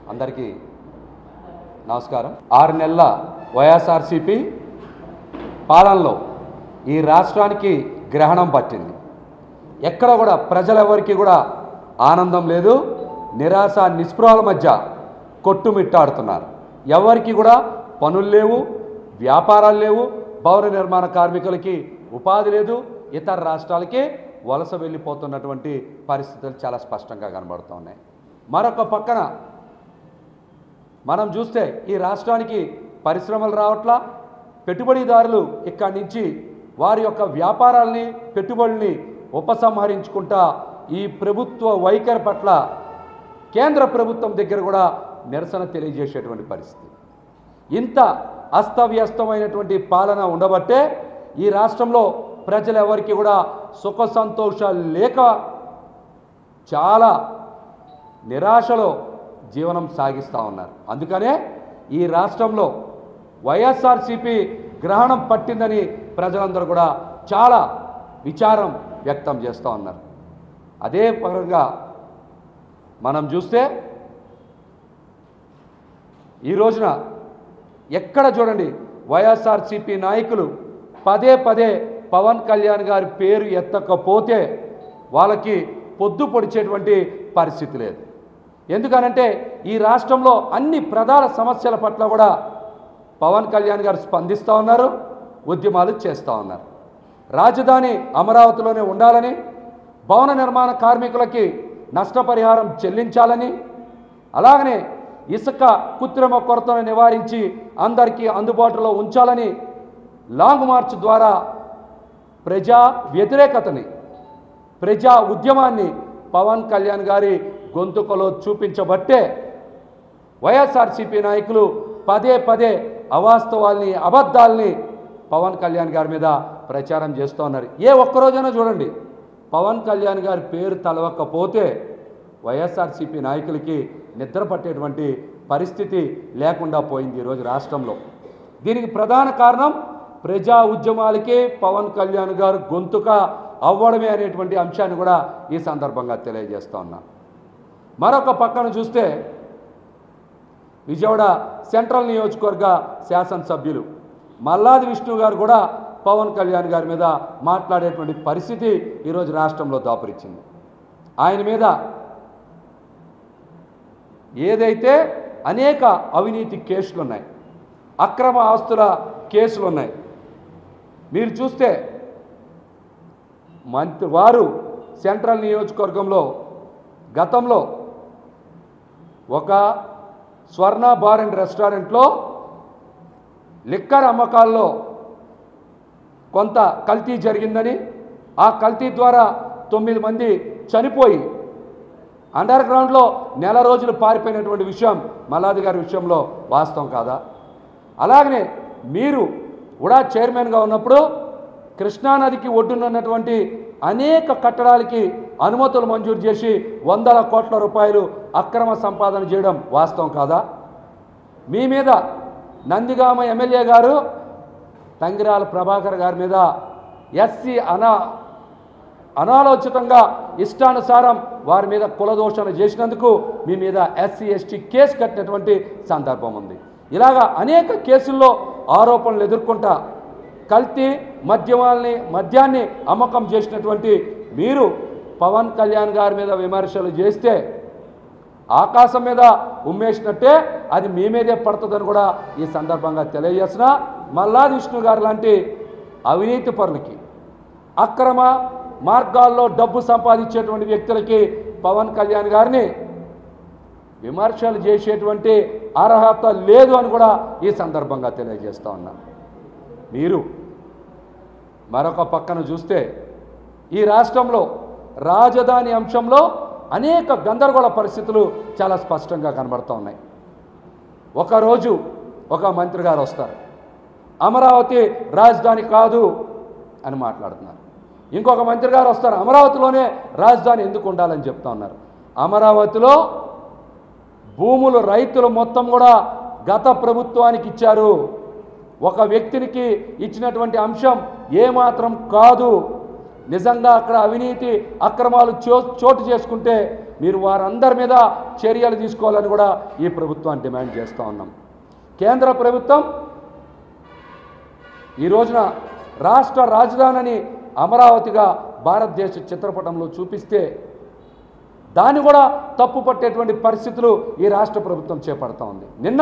అందరికీ నమస్కారం ఆరు నెలల వైఎస్ఆర్సిపి పాలనలో ఈ రాష్ట్రానికి గ్రహణం పట్టింది ఎక్కడ కూడా ప్రజలెవరికి కూడా ఆనందం లేదు నిరాశ నిస్పృహల మధ్య కొట్టుమిట్టాడుతున్నారు ఎవరికి కూడా పనులు లేవు వ్యాపారాలు లేవు భవన నిర్మాణ కార్మికులకి ఉపాధి లేదు ఇతర రాష్ట్రాలకి వలస వెళ్ళిపోతున్నటువంటి పరిస్థితులు చాలా స్పష్టంగా కనబడుతూ ఉన్నాయి మరొక పక్కన మనం చూస్తే ఈ రాష్ట్రానికి పరిశ్రమలు రావట్లా పెట్టుబడిదారులు ఇక్కడి నుంచి వారి యొక్క వ్యాపారాల్ని పెట్టుబడుల్ని ఉపసంహరించుకుంటా ఈ ప్రభుత్వ వైఖరి పట్ల కేంద్ర ప్రభుత్వం దగ్గర కూడా నిరసన తెలియజేసేటువంటి పరిస్థితి ఇంత అస్తవ్యస్తమైనటువంటి పాలన ఉండబట్టే ఈ రాష్ట్రంలో ప్రజలు ఎవరికి కూడా సుఖ సంతోషాలు లేక చాలా నిరాశలో జీవనం సాగిస్తూ ఉన్నారు అందుకనే ఈ రాష్ట్రంలో వైఎస్ఆర్సిపి గ్రహణం పట్టిందని ప్రజలందరూ కూడా చాలా విచారం వ్యక్తం చేస్తూ ఉన్నారు అదే పరంగా మనం చూస్తే ఈ రోజున ఎక్కడ చూడండి వైఎస్ఆర్సిపి నాయకులు పదే పదే పవన్ కళ్యాణ్ గారి పేరు ఎత్తకపోతే వాళ్ళకి పొద్దు పొడిచేటువంటి పరిస్థితి లేదు ఎందుకనంటే ఈ రాష్ట్రంలో అన్ని ప్రధాన సమస్యల పట్ల కూడా పవన్ కళ్యాణ్ గారు స్పందిస్తూ ఉన్నారు ఉద్యమాలు చేస్తూ ఉన్నారు రాజధాని అమరావతిలోనే ఉండాలని భవన నిర్మాణ కార్మికులకి నష్టపరిహారం చెల్లించాలని అలాగనే ఇసుక కృత్రిమ కొరతను నివారించి అందరికీ అందుబాటులో ఉంచాలని లాంగ్ మార్చ్ ద్వారా ప్రజా వ్యతిరేకతని ప్రజా ఉద్యమాన్ని పవన్ కళ్యాణ్ గారి గొంతుకలో చూపించబట్టే వైఎస్ఆర్సీపీ నాయకులు పదే పదే అవాస్తవాల్ని అబద్ధాల్ని పవన్ కళ్యాణ్ గారి మీద ప్రచారం చేస్తూ ఉన్నారు ఏ ఒక్కరోజైనా చూడండి పవన్ కళ్యాణ్ గారి పేరు తలవకపోతే వైఎస్ఆర్సీపీ నాయకులకి నిద్ర పట్టేటువంటి పరిస్థితి లేకుండా పోయింది ఈరోజు రాష్ట్రంలో దీనికి ప్రధాన కారణం ప్రజా ఉద్యమాలకి పవన్ కళ్యాణ్ గారు గొంతుక అవ్వడమే అనేటువంటి అంశాన్ని కూడా ఈ సందర్భంగా తెలియజేస్తూ ఉన్నా మరొక పక్కన చూస్తే విజయవాడ సెంట్రల్ నియోజకవర్గ శాసనసభ్యులు మల్లాది విష్ణు గారు కూడా పవన్ కళ్యాణ్ గారి మీద మాట్లాడేటువంటి పరిస్థితి ఈరోజు రాష్ట్రంలో దాపురించింది ఆయన మీద ఏదైతే అనేక అవినీతి కేసులు ఉన్నాయి అక్రమ ఆస్తుల కేసులు ఉన్నాయి మీరు చూస్తే మంత్రి వారు సెంట్రల్ నియోజకవర్గంలో గతంలో ఒక స్వర్ణ బార్ అండ్ రెస్టారెంట్లో లిక్కర్ అమ్మకాల్లో కొంత కల్తీ జరిగిందని ఆ కల్తీ ద్వారా తొమ్మిది మంది చనిపోయి అండర్ గ్రౌండ్లో నెల రోజులు పారిపోయినటువంటి విషయం మల్లాది గారి విషయంలో వాస్తవం కాదా అలాగనే మీరు కూడా చైర్మన్గా ఉన్నప్పుడు కృష్ణానదికి ఒడ్డునున్నటువంటి అనేక కట్టడాలకి అనుమతులు మంజూరు చేసి వందల కోట్ల రూపాయలు అక్రమ సంపాదన చేయడం వాస్తవం కాదా మీ మీద నందిగామ ఎమ్మెల్యే గారు తంగిరాల ప్రభాకర్ గారి మీద ఎస్సీ అనా అనాలోచితంగా ఇష్టానుసారం వారి మీద కులదోషణ చేసినందుకు మీ మీద ఎస్సీ ఎస్టీ కేసు కట్టినటువంటి సందర్భం ఉంది ఇలాగా అనేక కేసుల్లో ఆరోపణలు ఎదుర్కొంటా కల్తీ మద్యమాల్ని మద్యాన్ని అమ్మకం చేసినటువంటి మీరు పవన్ కళ్యాణ్ గారి మీద విమర్శలు చేస్తే ఆకాశం మీద ఉమ్మేసినట్టే అది మీ మీదే పడుతుందని కూడా ఈ సందర్భంగా తెలియజేసిన మల్లాది విష్ణు గారు లాంటి అవినీతి పరులకి అక్రమ మార్గాల్లో డబ్బు సంపాదించేటువంటి వ్యక్తులకి పవన్ కళ్యాణ్ గారిని విమర్శలు చేసేటువంటి అర్హత లేదు అని కూడా ఈ సందర్భంగా తెలియజేస్తా ఉన్నాను మీరు మరొక పక్కన చూస్తే ఈ రాష్ట్రంలో రాజధాని అంశంలో అనేక గందరగోళ పరిస్థితులు చాలా స్పష్టంగా కనబడుతూ ఉన్నాయి ఒకరోజు ఒక మంత్రి గారు వస్తారు అమరావతి రాజధాని కాదు అని మాట్లాడుతున్నారు ఇంకొక మంత్రి గారు వస్తారు అమరావతిలోనే రాజధాని ఎందుకు ఉండాలని చెప్తా ఉన్నారు అమరావతిలో భూములు రైతులు మొత్తం కూడా గత ప్రభుత్వానికి ఇచ్చారు ఒక వ్యక్తినికి ఇచ్చినటువంటి అంశం ఏమాత్రం కాదు నిజంగా అక్కడ అవినీతి అక్రమాలు చో చోటు చేసుకుంటే మీరు వారందరి మీద చర్యలు తీసుకోవాలని కూడా ఈ ప్రభుత్వాన్ని డిమాండ్ చేస్తూ ఉన్నాం కేంద్ర ప్రభుత్వం ఈ రోజున రాష్ట్ర రాజధానిని అమరావతిగా భారతదేశ చిత్రపటంలో చూపిస్తే దాన్ని కూడా తప్పు పట్టేటువంటి పరిస్థితులు ఈ రాష్ట్ర ప్రభుత్వం చేపడతా ఉంది నిన్న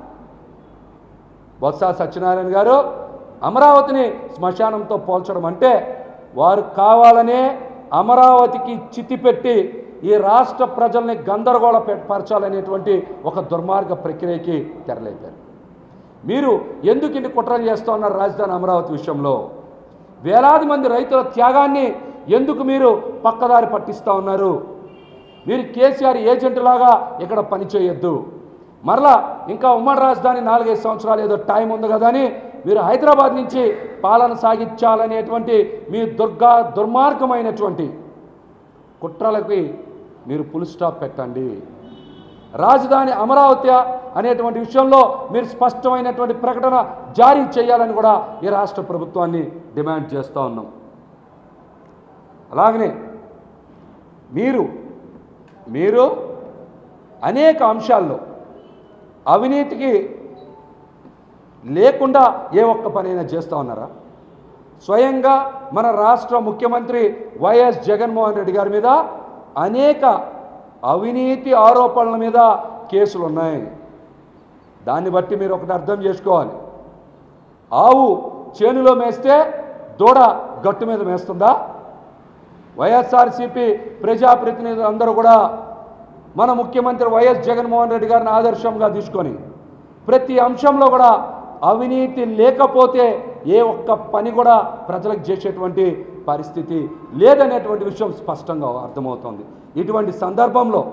బొత్స సత్యనారాయణ గారు అమరావతిని శ్మశానంతో పోల్చడం అంటే వారు కావాలనే అమరావతికి చితి పెట్టి ఈ రాష్ట్ర ప్రజల్ని గందరగోళ పె- పరచాలనేటువంటి ఒక దుర్మార్గ ప్రక్రియకి తెరలేపారు మీరు ఎందుకు ఇన్ని కుట్రలు చేస్తూ ఉన్నారు రాజధాని అమరావతి విషయంలో వేలాది మంది రైతుల త్యాగాన్ని ఎందుకు మీరు పక్కదారి పట్టిస్తూ ఉన్నారు మీరు కేసీఆర్ ఏజెంట్ లాగా ఇక్కడ పనిచేయొద్దు మరలా ఇంకా ఉమ్మడి రాజధాని నాలుగైదు సంవత్సరాలు ఏదో టైం ఉంది కదా అని మీరు హైదరాబాద్ నుంచి పాలన సాగించాలనేటువంటి మీ దుర్గా దుర్మార్గమైనటువంటి కుట్రలకి మీరు ఫుల్ స్టాప్ పెట్టండి రాజధాని అమరావతి అనేటువంటి విషయంలో మీరు స్పష్టమైనటువంటి ప్రకటన జారీ చేయాలని కూడా ఈ రాష్ట్ర ప్రభుత్వాన్ని డిమాండ్ చేస్తూ ఉన్నాం అలాగనే మీరు మీరు అనేక అంశాల్లో అవినీతికి లేకుండా ఏ ఒక్క పనైనా చేస్తూ ఉన్నారా స్వయంగా మన రాష్ట్ర ముఖ్యమంత్రి వైఎస్ జగన్మోహన్ రెడ్డి గారి మీద అనేక అవినీతి ఆరోపణల మీద కేసులు ఉన్నాయి దాన్ని బట్టి మీరు ఒకటి అర్థం చేసుకోవాలి ఆవు చేనులో మేస్తే దూడ గట్టు మీద మేస్తుందా వైఎస్ఆర్సీపీ ప్రజాప్రతినిధులు అందరూ కూడా మన ముఖ్యమంత్రి వైఎస్ జగన్మోహన్ రెడ్డి గారిని ఆదర్శంగా తీసుకొని ప్రతి అంశంలో కూడా అవినీతి లేకపోతే ఏ ఒక్క పని కూడా ప్రజలకు చేసేటువంటి పరిస్థితి లేదనేటువంటి విషయం స్పష్టంగా అర్థమవుతోంది ఇటువంటి సందర్భంలో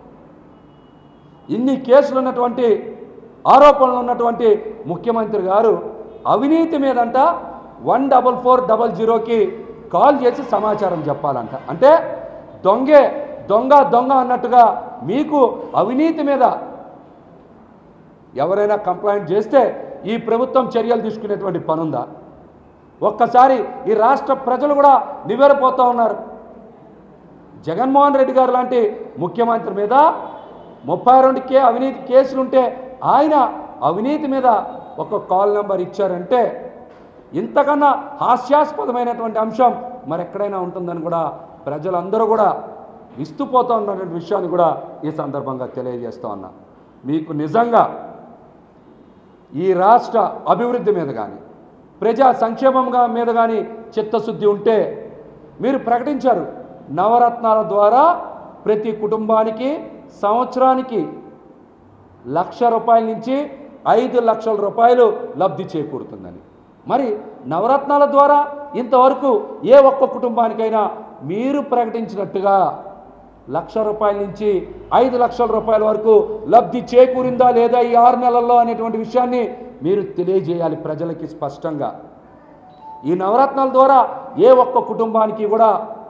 ఇన్ని కేసులు ఉన్నటువంటి ఆరోపణలు ఉన్నటువంటి ముఖ్యమంత్రి గారు అవినీతి మీదంట వన్ డబల్ ఫోర్ డబల్ జీరోకి కాల్ చేసి సమాచారం చెప్పాలంట అంటే దొంగే దొంగ దొంగ అన్నట్టుగా మీకు అవినీతి మీద ఎవరైనా కంప్లైంట్ చేస్తే ఈ ప్రభుత్వం చర్యలు తీసుకునేటువంటి పనుందా ఒక్కసారి ఈ రాష్ట్ర ప్రజలు కూడా నివ్వెరపోతూ ఉన్నారు జగన్మోహన్ రెడ్డి గారు లాంటి ముఖ్యమంత్రి మీద ముప్పై రెండు కే అవినీతి కేసులుంటే ఆయన అవినీతి మీద ఒక కాల్ నెంబర్ ఇచ్చారంటే ఇంతకన్నా హాస్యాస్పదమైనటువంటి అంశం మరెక్కడైనా ఉంటుందని కూడా ప్రజలందరూ కూడా విస్తుపోతూ ఉన్నటువంటి విషయాన్ని కూడా ఈ సందర్భంగా తెలియజేస్తూ ఉన్నా మీకు నిజంగా ఈ రాష్ట్ర అభివృద్ధి మీద కానీ ప్రజా సంక్షేమంగా మీద కానీ చిత్తశుద్ధి ఉంటే మీరు ప్రకటించారు నవరత్నాల ద్వారా ప్రతి కుటుంబానికి సంవత్సరానికి లక్ష రూపాయల నుంచి ఐదు లక్షల రూపాయలు లబ్ధి చేకూరుతుందని మరి నవరత్నాల ద్వారా ఇంతవరకు ఏ ఒక్క కుటుంబానికైనా మీరు ప్రకటించినట్టుగా లక్ష రూపాయల నుంచి ఐదు లక్షల రూపాయల వరకు లబ్ధి చేకూరిందా లేదా ఈ ఆరు నెలల్లో అనేటువంటి విషయాన్ని మీరు తెలియజేయాలి ప్రజలకి స్పష్టంగా ఈ నవరత్నాల ద్వారా ఏ ఒక్క కుటుంబానికి కూడా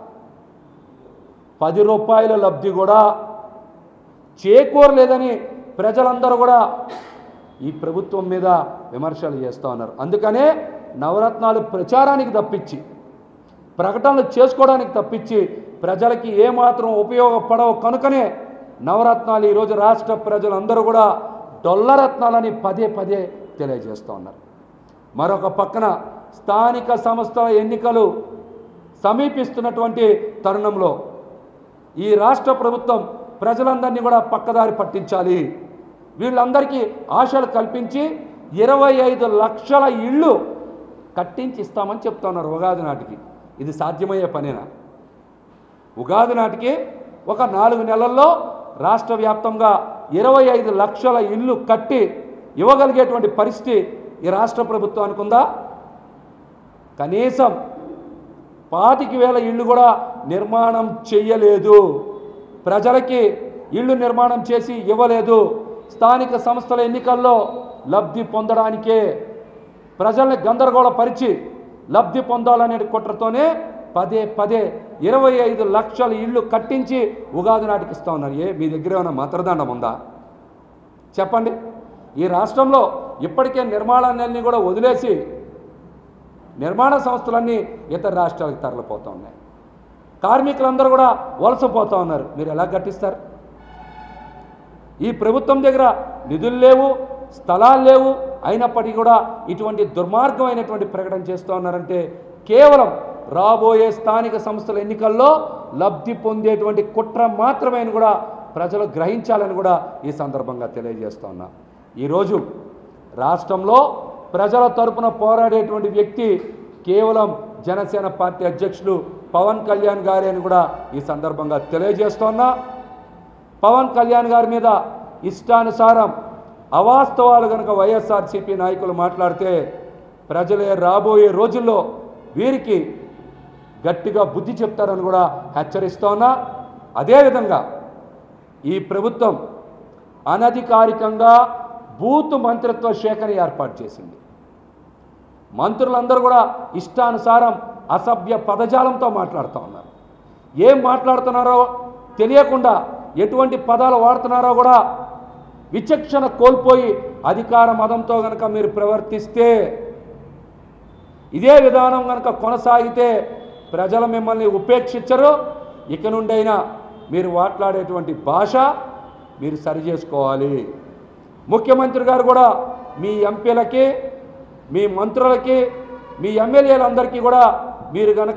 పది రూపాయల లబ్ధి కూడా చేకూరలేదని ప్రజలందరూ కూడా ఈ ప్రభుత్వం మీద విమర్శలు చేస్తూ ఉన్నారు అందుకనే నవరత్నాలు ప్రచారానికి తప్పించి ప్రకటనలు చేసుకోవడానికి తప్పించి ప్రజలకి ఏమాత్రం ఉపయోగపడవు కనుకనే నవరత్నాలు ఈరోజు రాష్ట్ర ప్రజలందరూ కూడా డొల్లరత్నాలని పదే పదే తెలియజేస్తూ ఉన్నారు మరొక పక్కన స్థానిక సంస్థల ఎన్నికలు సమీపిస్తున్నటువంటి తరుణంలో ఈ రాష్ట్ర ప్రభుత్వం ప్రజలందరినీ కూడా పక్కదారి పట్టించాలి వీళ్ళందరికీ ఆశలు కల్పించి ఇరవై ఐదు లక్షల ఇళ్ళు కట్టించి ఇస్తామని చెప్తున్నారు ఉగాది నాటికి ఇది సాధ్యమయ్యే పనేనా ఉగాది నాటికి ఒక నాలుగు నెలల్లో రాష్ట్ర వ్యాప్తంగా ఇరవై ఐదు లక్షల ఇళ్ళు కట్టి ఇవ్వగలిగేటువంటి పరిస్థితి ఈ రాష్ట్ర ప్రభుత్వానికి ఉందా కనీసం పాతికి వేల ఇళ్ళు కూడా నిర్మాణం చెయ్యలేదు ప్రజలకి ఇళ్ళు నిర్మాణం చేసి ఇవ్వలేదు స్థానిక సంస్థల ఎన్నికల్లో లబ్ధి పొందడానికే ప్రజల్ని గందరగోళపరిచి లబ్ధి పొందాలనే కుట్రతోనే పదే పదే ఇరవై ఐదు లక్షల ఇళ్ళు కట్టించి ఉగాది నాటికి ఇస్తా ఉన్నారు ఏ మీ దగ్గర ఏమైనా మంత్రదండం ఉందా చెప్పండి ఈ రాష్ట్రంలో ఇప్పటికే నిర్మాణాలన్నీ కూడా వదిలేసి నిర్మాణ సంస్థలన్నీ ఇతర రాష్ట్రాలకు తరలిపోతూ ఉన్నాయి కార్మికులందరూ కూడా వలసపోతా ఉన్నారు మీరు ఎలా కట్టిస్తారు ఈ ప్రభుత్వం దగ్గర నిధులు లేవు స్థలాలు లేవు అయినప్పటికీ కూడా ఇటువంటి దుర్మార్గమైనటువంటి ప్రకటన చేస్తూ ఉన్నారంటే కేవలం రాబోయే స్థానిక సంస్థల ఎన్నికల్లో లబ్ధి పొందేటువంటి కుట్ర మాత్రమే అని కూడా ప్రజలు గ్రహించాలని కూడా ఈ సందర్భంగా తెలియజేస్తూ ఉన్నా ఈరోజు రాష్ట్రంలో ప్రజల తరపున పోరాడేటువంటి వ్యక్తి కేవలం జనసేన పార్టీ అధ్యక్షులు పవన్ కళ్యాణ్ గారే అని కూడా ఈ సందర్భంగా తెలియజేస్తున్నా పవన్ కళ్యాణ్ గారి మీద ఇష్టానుసారం అవాస్తవాలు కనుక వైఎస్ఆర్సీపీ నాయకులు మాట్లాడితే ప్రజలే రాబోయే రోజుల్లో వీరికి గట్టిగా బుద్ధి చెప్తారని కూడా హెచ్చరిస్తోన్నా అదేవిధంగా ఈ ప్రభుత్వం అనధికారికంగా బూత్ మంత్రిత్వ శాఖని ఏర్పాటు చేసింది మంత్రులందరూ కూడా ఇష్టానుసారం అసభ్య పదజాలంతో మాట్లాడుతూ ఉన్నారు ఏం మాట్లాడుతున్నారో తెలియకుండా ఎటువంటి పదాలు వాడుతున్నారో కూడా విచక్షణ కోల్పోయి అధికార మదంతో గనక మీరు ప్రవర్తిస్తే ఇదే విధానం కనుక కొనసాగితే ప్రజలు మిమ్మల్ని ఉపేక్షించరు ఇక నుండైనా మీరు మాట్లాడేటువంటి భాష మీరు సరి చేసుకోవాలి ముఖ్యమంత్రి గారు కూడా మీ ఎంపీలకి మీ మంత్రులకి మీ ఎమ్మెల్యేలందరికీ కూడా మీరు గనక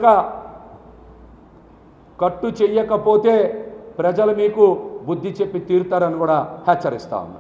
కట్టు చెయ్యకపోతే ప్రజలు మీకు బుద్ధి చెప్పి తీరుతారని కూడా హెచ్చరిస్తా ఉన్నారు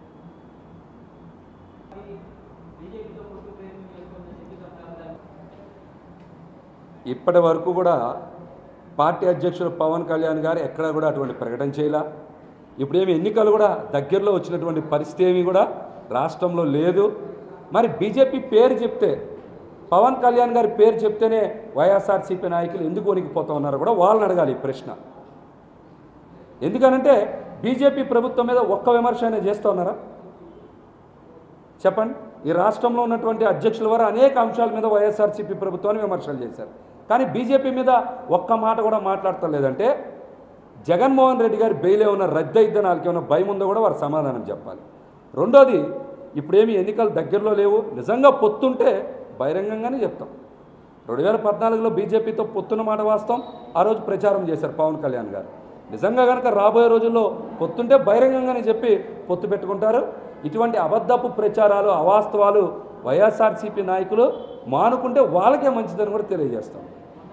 ఇప్పటి వరకు కూడా పార్టీ అధ్యక్షుడు పవన్ కళ్యాణ్ గారు ఎక్కడ కూడా అటువంటి ప్రకటన చేయలా ఇప్పుడేమి ఎన్నికలు కూడా దగ్గరలో వచ్చినటువంటి పరిస్థితి ఏమీ కూడా రాష్ట్రంలో లేదు మరి బీజేపీ పేరు చెప్తే పవన్ కళ్యాణ్ గారి పేరు చెప్తేనే వైఎస్ఆర్సీపీ నాయకులు ఎందుకు వణికిపోతా ఉన్నారో కూడా వాళ్ళని అడగాలి ఈ ప్రశ్న ఎందుకనంటే బీజేపీ ప్రభుత్వం మీద ఒక్క విమర్శ అనేది చేస్తూ ఉన్నారా చెప్పండి ఈ రాష్ట్రంలో ఉన్నటువంటి అధ్యక్షుల వారు అనేక అంశాల మీద వైఎస్ఆర్సీపీ ప్రభుత్వాన్ని విమర్శలు చేశారు కానీ బీజేపీ మీద ఒక్క మాట కూడా మాట్లాడతలేదంటే జగన్మోహన్ రెడ్డి గారి బెయిల్ ఏమైనా రద్దు అయిద్దని వాళ్ళకి ఏమైనా భయం ఉందో కూడా వారు సమాధానం చెప్పాలి రెండోది ఇప్పుడేమి ఎన్నికలు దగ్గరలో లేవు నిజంగా పొత్తుంటే బహిరంగంగానే చెప్తాం రెండు వేల పద్నాలుగులో బీజేపీతో పొత్తున్న మాట వాస్తవం ఆ రోజు ప్రచారం చేశారు పవన్ కళ్యాణ్ గారు నిజంగా కనుక రాబోయే రోజుల్లో పొత్తుంటే బహిరంగంగానే చెప్పి పొత్తు పెట్టుకుంటారు ఇటువంటి అబద్ధపు ప్రచారాలు అవాస్తవాలు వైఎస్ఆర్సీపీ నాయకులు మానుకుంటే వాళ్ళకే మంచిదని కూడా తెలియజేస్తాం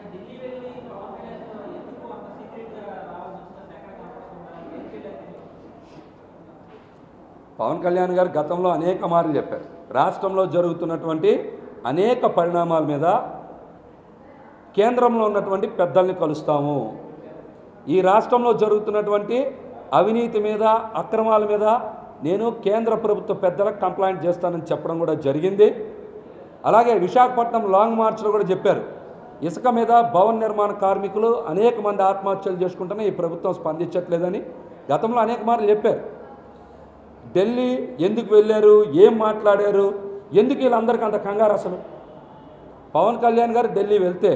పవన్ కళ్యాణ్ గారు గతంలో అనేక మార్లు చెప్పారు రాష్ట్రంలో జరుగుతున్నటువంటి అనేక పరిణామాల మీద కేంద్రంలో ఉన్నటువంటి పెద్దల్ని కలుస్తాము ఈ రాష్ట్రంలో జరుగుతున్నటువంటి అవినీతి మీద అక్రమాల మీద నేను కేంద్ర ప్రభుత్వ పెద్దలకు కంప్లైంట్ చేస్తానని చెప్పడం కూడా జరిగింది అలాగే విశాఖపట్నం లాంగ్ మార్చ్లో కూడా చెప్పారు ఇసుక మీద భవన నిర్మాణ కార్మికులు అనేక మంది ఆత్మహత్యలు చేసుకుంటున్నా ఈ ప్రభుత్వం స్పందించట్లేదని గతంలో అనేక మార్లు చెప్పారు ఢిల్లీ ఎందుకు వెళ్ళారు ఏం మాట్లాడారు ఎందుకు వీళ్ళందరికీ అంత కంగారు అసలు పవన్ కళ్యాణ్ గారు ఢిల్లీ వెళ్తే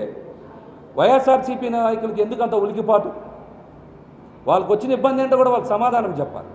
వైఎస్ఆర్సీపీ నాయకులకి ఎందుకు అంత ఉలికిపాటు వాళ్ళకి వచ్చిన ఇబ్బంది ఏంటో కూడా వాళ్ళకి సమాధానం చెప్పాలి